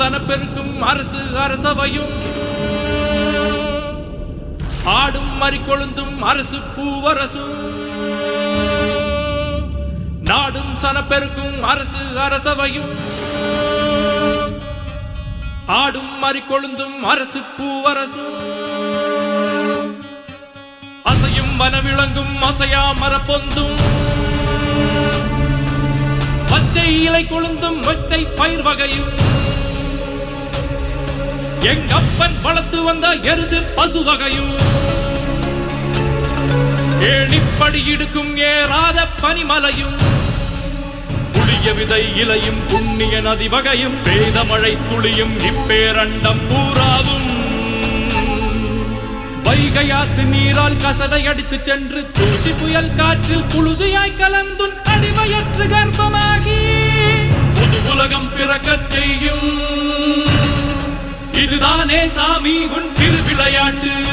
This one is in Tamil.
சனப்பெருக்கும் அரசு அரசவையும் ஆடும் மறிக்கொழுந்தும் அரசு பூவரசும் நாடும் சனப்பெருக்கும் அரசு அரசவையும் ஆடும் மறிக்கொழுந்தும் அரசு பூவரசும் அசையும் வனவிளங்கும் அசையா மரப்பொந்தும் பச்சை இலை கொழுந்தும் மச்சை பயிர் வகையும் எங்கப்பன் வளர்த்து வந்த எருது பசு வகையும் ஏணிப்படி இடுக்கும் ஏறாத பனிமலையும் புளிய விதை இலையும் புண்ணிய நதி வகையும் வேத மழை துளியும் இப்பேரண்டம் பூராவும் வைகையாத்து நீரால் கசடை அடித்து சென்று தூசி புயல் காற்றில் புழுதியாய் கலந்துன் அடிவயற்று கர்ப்பமாகி புது உலகம் பிறக்கச் செய்யும் இதுதானே சாமி உன் திருவிளையாட்டு